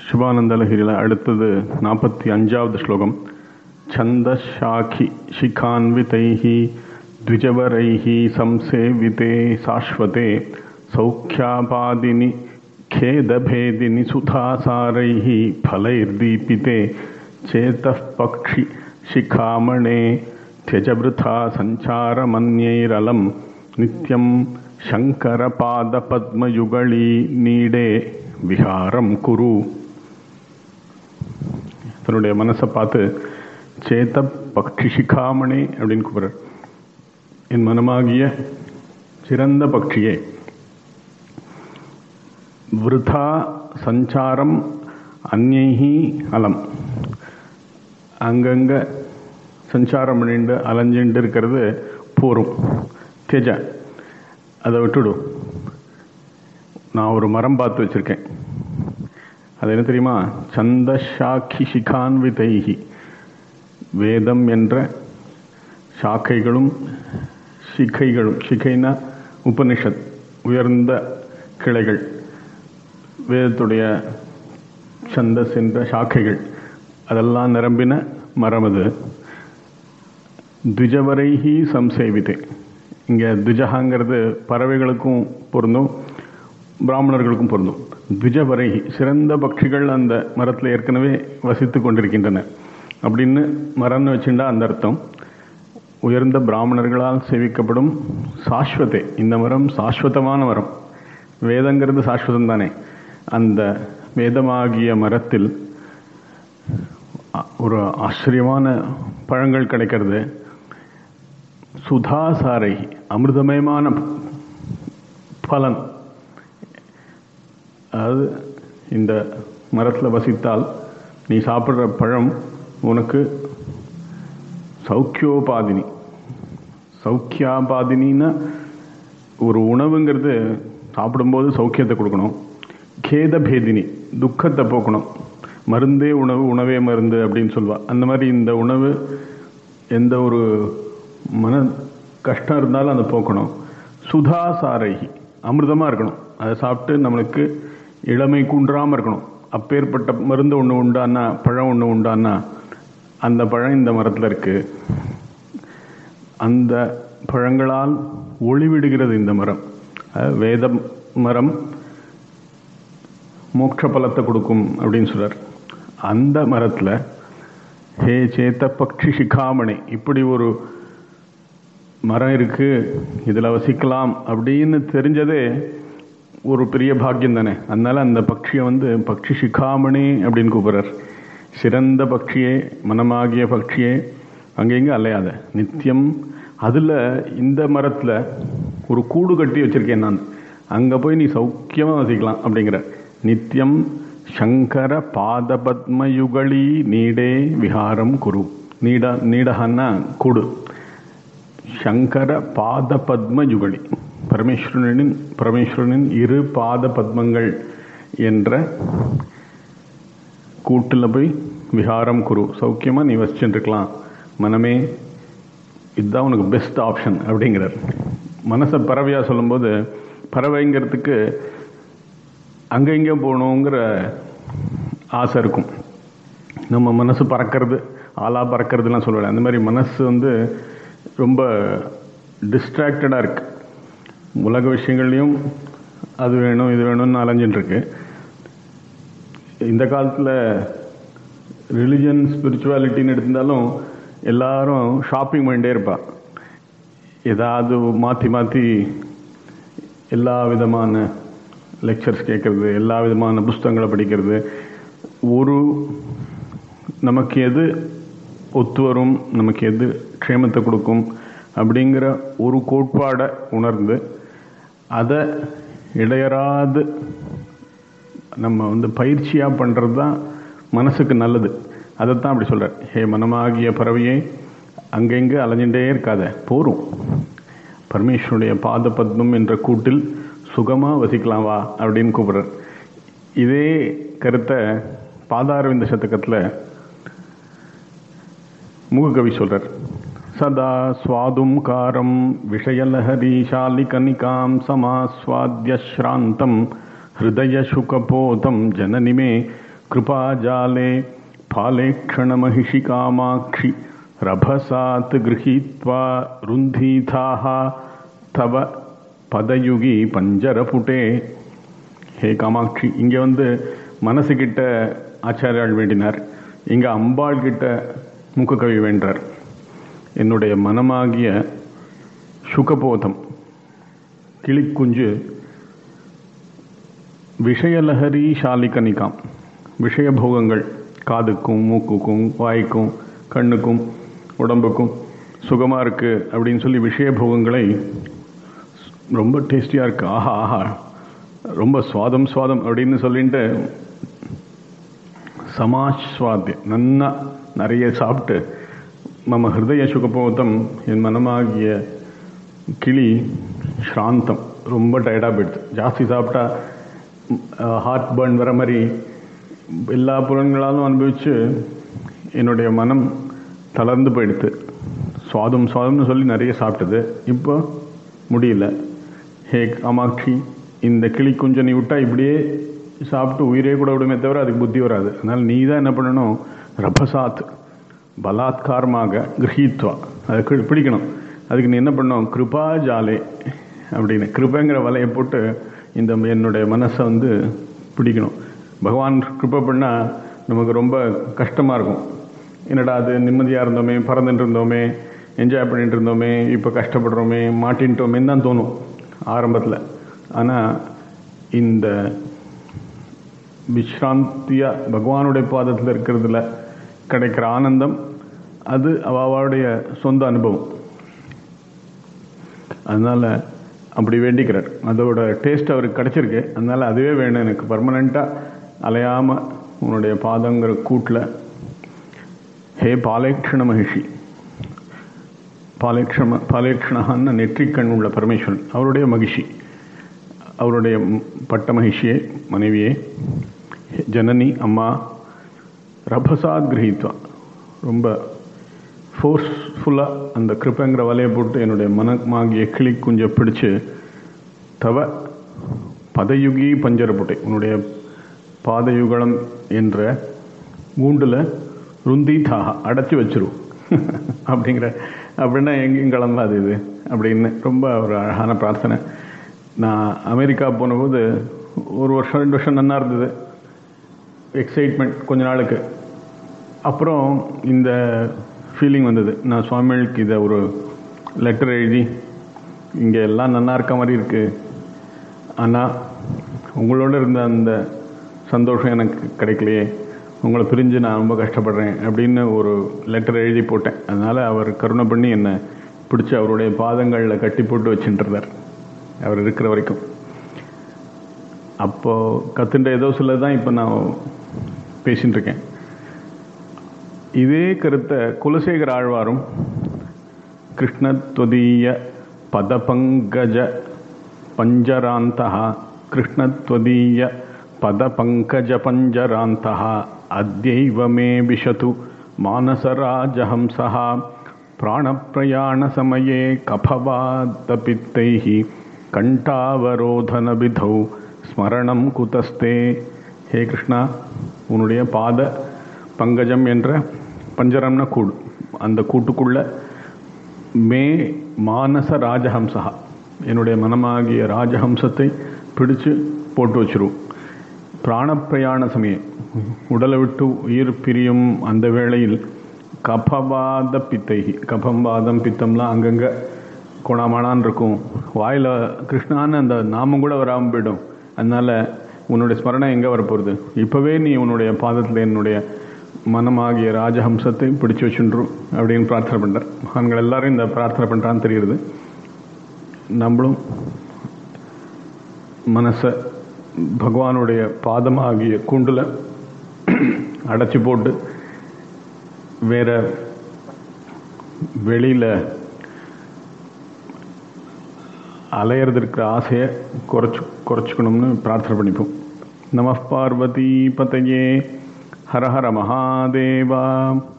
சிவானந்த லஹரியில் அடுத்தது நாற்பத்தி அஞ்சாவது ஸ்லோகம் छन्दशाखि शिखान्वितैः द्विजवरैः संसेविते शाश्वते सौख्यापादिनि खेदभेदिनि सुधासारैः फलैर्दीपिते चेतः पक्षि शिखामणे त्यजवृथा सञ्चारमन्यैरलं नित्यं शङ्करपादपद्मयुगळी நீடே விஹாரம் குரு தன்னுடைய மனசை பார்த்து சேத்த பக்ஷி சிகாமணி அப்படின்னு கூப்பிடுறார் என் மனமாகிய சிறந்த பக்ஷியே விருதா சஞ்சாரம் அந்நைஹி அலம் அங்கங்க சஞ்சாரம் பண்ணிட்டு அலைஞ்சுட்டு இருக்கிறது போரும் தேஜ அதை விட்டுடும் நான் ஒரு மரம் பார்த்து வச்சிருக்கேன் அது என்ன தெரியுமா சந்தஷாக்கி சிகான்விதைஹி வேதம் என்ற சாக்கைகளும் சிகைகளும் சிகைனா உபனிஷத் உயர்ந்த கிளைகள் வேதத்துடைய சந்தஸ் என்ற சாக்கைகள் அதெல்லாம் நிரம்பின மரம் அது துஜவரைஹி சம்சேவிதே இங்கே துஜகாங்கிறது பறவைகளுக்கும் பொருந்தும் பிராமணர்களுக்கும் பொருந்தும் துஜவரைஹி சிறந்த பட்சிகள் அந்த மரத்தில் ஏற்கனவே வசித்து கொண்டிருக்கின்றன அப்படின்னு மரம்னு வச்சுட்டா அந்த அர்த்தம் உயர்ந்த பிராமணர்களால் சேவிக்கப்படும் சாஸ்வதே இந்த மரம் சாஸ்வதமான மரம் வேதங்கிறது சாஸ்வதம் தானே அந்த வேதமாகிய மரத்தில் ஒரு ஆச்சரியமான பழங்கள் கிடைக்கிறது சுதாசாரை அமிர்தமயமான பலன் அதாவது இந்த மரத்தில் வசித்தால் நீ சாப்பிட்ற பழம் உனக்கு சௌக்கியோபாதினி சௌக்கியாபாதினின்னா ஒரு உணவுங்கிறது சாப்பிடும்போது சௌக்கியத்தை கொடுக்கணும் கேத பேதினி துக்கத்தை போக்கணும் மருந்தே உணவு உணவே மருந்து அப்படின்னு சொல்லுவா அந்த மாதிரி இந்த உணவு எந்த ஒரு மன கஷ்டம் இருந்தாலும் அதை போக்கணும் சுதாசாரைகி அமிர்தமாக இருக்கணும் அதை சாப்பிட்டு நம்மளுக்கு இளமை குன்றாமல் இருக்கணும் அப்பேற்பட்ட மருந்து ஒன்று உண்டானா பழம் ஒன்று உண்டானா அந்த பழம் இந்த மரத்தில் இருக்கு அந்த பழங்களால் ஒளிவிடுகிறது இந்த மரம் வேத மரம் மோட்ச பலத்தை கொடுக்கும் அப்படின்னு சொல்றார் அந்த மரத்தில் ஹே சேத்த பக்ஷி சிகாமணி இப்படி ஒரு மரம் இருக்கு இதில் வசிக்கலாம் அப்படின்னு தெரிஞ்சதே ஒரு பெரிய பாக்கியம் தானே அதனால அந்த பக்ஷியை வந்து பக்ஷி சிகாமணி அப்படின்னு கூப்பிடுறார் சிறந்த பக்ஷியே மனமாகிய பக்ஷியே அங்கெங்க அலையாத நித்தியம் அதில் இந்த மரத்தில் ஒரு கூடு கட்டி வச்சிருக்கேன் நான் அங்கே போய் நீ சௌக்கியமாக வசிக்கலாம் அப்படிங்கிற நித்தியம் சங்கர பாதபத்மயுகளி நீடே விஹாரம் குரு நீட நீடகன்னா கூடு சங்கர பாத பத்ம யுகலி பரமேஸ்வரனின் பரமேஸ்வரனின் இரு பாத பத்மங்கள் என்ற கூட்டில் போய் விஹாரம் குரு சௌக்கியமாக நீ வச்சுருக்கலாம் மனமே இதுதான் உனக்கு பெஸ்ட் ஆப்ஷன் அப்படிங்கிறார் மனசை பறவையாக சொல்லும்போது பறவைங்கிறதுக்கு அங்கே இங்கே போகணுங்கிற ஆசை இருக்கும் நம்ம மனசு பறக்கிறது ஆளா பறக்கிறதுலாம் சொல்லலை அந்த மாதிரி மனசு வந்து ரொம்ப டிஸ்ட்ராக்டடாக இருக்கு உலக விஷயங்கள்லையும் அது வேணும் இது வேணும்னு அலைஞ்சிட்டு இருக்கு இந்த காலத்தில் ரிலிஜன் ஸ்பிரிச்சுவாலிட்டின்னு எடுத்திருந்தாலும் எல்லாரும் ஷாப்பிங் பண்ணிட்டே இருப்பா ஏதாவது மாற்றி மாற்றி எல்லா விதமான லெக்சர்ஸ் கேட்குறது எல்லா விதமான புஸ்தகங்களை படிக்கிறது ஒரு நமக்கு எது ஒத்து வரும் நமக்கு எது க்ஷேமத்தை கொடுக்கும் அப்படிங்கிற ஒரு கோட்பாடை உணர்ந்து அதை இடையறாது நம்ம வந்து பயிற்சியாக பண்ணுறது தான் மனசுக்கு நல்லது அதைத்தான் அப்படி சொல்கிறார் ஹே மனமாகிய பறவையே அங்கெங்கே அலைஞ்சிட்டே இருக்காத போரும் பரமேஸ்வருடைய பாத பத்மம் என்ற கூட்டில் சுகமாக வசிக்கலாம் வா அப்படின்னு கூப்பிடுறார் இதே கருத்தை பாதாரவிந்த சதகத்தில் முககவி சொல்றார் சதா ஸ்வாதும் காரம் விஷயலஹரீஷாலிகனிகாம் சமாஸ்வாத்ய ஸ்ராந்தம் ஹிருதய சுகபோதம் ஜனனிமே कृपाजाले फालेक्षणमहिषि कामाक्षि रभसात् गृहीत्वा रुन्धीथाः तव பதயுகி பஞ்சரபுட்டே ஹே காமாட்சி இங்கே வந்து மனசுக்கிட்ட ஆச்சாரியால் வேண்டினார் இங்கே அம்பாள் கிட்ட முக்ககவி வேண்டார் என்னுடைய மனமாகிய சுகபோதம் கிளிக்குஞ்சு விஷயலஹரி ஷாலிகனிகாம் விஷயபோகங்கள் காதுக்கும் மூக்குக்கும் வாய்க்கும் கண்ணுக்கும் உடம்புக்கும் சுகமாக இருக்குது அப்படின்னு சொல்லி விஷயபோகங்களை ரொம்ப டேஸ்டியாக இருக்கு ஆஹா ஆஹா ரொம்ப சுவாதம் சுவாதம் அப்படின்னு சொல்லிட்டு சமாஸ்வாத்தியம் நன்னா நிறைய சாப்பிட்டு மம ஹிருதய சுகபோதம் என் மனமாகிய கிளி ஸ்ராந்தம் ரொம்ப டயர்டாக போயிடுது ஜாஸ்தி சாப்பிட்டா ஹார்ட் பர்ன் வர மாதிரி எல்லா புலன்களாலும் அனுபவித்து என்னுடைய மனம் தளர்ந்து போயிடுது சுவாதம் சுவாதம்னு சொல்லி நிறைய சாப்பிட்டது இப்போ முடியல ஹே காமாட்சி இந்த கிளி கொஞ்சம் நீ விட்டா இப்படியே சாப்பிட்டு உயிரே கூட விடுமே தவிர அதுக்கு புத்தி வராது அதனால் நீ தான் என்ன பண்ணணும் ரபசாத் பலாத்காரமாக கிரகித்வா அதை கி- பிடிக்கணும் அதுக்கு நீ என்ன பண்ணணும் கிருபா ஜாலே அப்படின்னு கிருபைங்கிற வலையை போட்டு இந்த என்னுடைய மனசை வந்து பிடிக்கணும் பகவான் கிருபை பண்ணால் நமக்கு ரொம்ப கஷ்டமாக இருக்கும் என்னடா அது நிம்மதியாக இருந்தோமே பறந்துட்டு இருந்தோமே என்ஜாய் பண்ணிட்டு இருந்தோமே இப்போ கஷ்டப்படுறோமே மாட்டின்ட்டோமேன்னு தான் தோணும் ஆரம்பத்தில் ஆனால் இந்த விஸ்ராந்தியா பகவானுடைய பாதத்தில் இருக்கிறதுல கிடைக்கிற ஆனந்தம் அது அவ- அவளுடைய சொந்த அனுபவம் அதனால அப்படி வேண்டிக்கிறார் அதோட டேஸ்ட் அவருக்கு கிடைச்சிருக்கு அதனால அதுவே வேணும் எனக்கு பர்மனெண்ட்டாக அலையாமல் உன்னுடைய பாதங்கிற கூட்டில் ஹே பாலேக்ஷண மகிஷி பாலேக்ஷம பாலேக்ஷணகான்னு நெற்றிக்கண் உள்ள பரமேஸ்வரன் அவருடைய மகிஷி அவருடைய ம்- பட்ட மகிஷியே மனைவியே ஜனனி அம்மா ரபசாத் கிரகித்வா ரொம்ப ஃபோர்ஸ்ஃபுல்லாக அந்த கிருப்பங்கிற வலையை போட்டு என்னுடைய மனமாகிய கிளி குஞ்சை பிடிச்சு தவ பதயுகி பஞ்சரப்புட்டை உன்னுடைய பாதயுகலம் என்ற கூண்டில் ருந்தி தாகா அடைச்சி வச்சிரும் அப்படிங்கிற அப்படின்னா எங்கேயும் கிளம்பாது இது அப்படின்னு ரொம்ப ஒரு அழகான பிரார்த்தனை நான் அமெரிக்கா போனபோது ஒரு வருஷம் ரெண்டு வருஷம் நல்லா இருந்தது எக்ஸைட்மெண்ட் கொஞ்ச நாளுக்கு அப்புறம் இந்த ஃபீலிங் வந்தது நான் சுவாமிகளுக்கு இதை ஒரு லெட்டர் எழுதி இங்கே எல்லாம் நல்லா இருக்க மாதிரி இருக்குது ஆனால் உங்களோட இருந்த அந்த சந்தோஷம் எனக்கு கிடைக்கலையே உங்களை பிரிஞ்சு நான் ரொம்ப கஷ்டப்படுறேன் அப்படின்னு ஒரு லெட்டர் எழுதி போட்டேன் அதனால் அவர் கருணை பண்ணி என்னை பிடிச்சி அவருடைய பாதங்களில் கட்டி போட்டு வச்சுட்டுருந்தார் அவர் இருக்கிற வரைக்கும் அப்போது கத்துன்ற ஏதோ சில தான் இப்போ நான் பேசின்னு இருக்கேன் இதே கருத்தை குலசேகர ஆழ்வாரும் கிருஷ்ணத்வதீய பதபங்கஜ பஞ்சராந்தः கிருஷ்ணத்வதீய பதபங்கஜ பஞ்சராந்தः அத்யைவ மே விஷது மானசராஜஹம்சः प्राणप्रयाणसमये कफवादपित्तैः கண்டாவரோதனபிதௌ ஸ்மரணம் குதஸ்தே ஹே கிருஷ்ணா உன்னுடைய பாத பங்கஜம் என்ற பஞ்சரம்ன கூடு அந்த கூட்டுக்குள்ள மே மானச ராஜஹம்சா என்னுடைய மனமாகிய ராஜஹம்சத்தை பிடிச்சு போட்டு வச்சிரும் பிராணப்பிரயாண சமயம் உடலை விட்டு உயிர் பிரியும் அந்த வேளையில் கபவாத பித்தைகி கபம் வாதம் பித்தம்லாம் அங்கங்கே குணமானான் இருக்கும் வாயில் கிருஷ்ணான்னு அந்த நாமம் கூட வராமல் போயிடும் அதனால் உன்னுடைய ஸ்மரணம் எங்கே வரப்போகுது இப்போவே நீ உன்னுடைய பாதத்தில் என்னுடைய மனமாகிய ராஜஹம்சத்தை பிடிச்சு வச்சுன்றும் அப்படின்னு பிரார்த்தனை பண்ணுறார் மகான்கள் எல்லாரும் இந்த பிரார்த்தனை பண்ணுறான்னு தெரியுது நம்மளும் மனசை பகவானுடைய பாதமாகிய கூண்டில் அடைச்சி போட்டு வேற வெளியில் அலையிறது இருக்கிற ஆசையை குறைச்சு குறைச்சிக்கணும்னு பிரார்த்தனை பண்ணிப்போம் நம பார்வதி பதையே ஹர ஹர மகாதேவா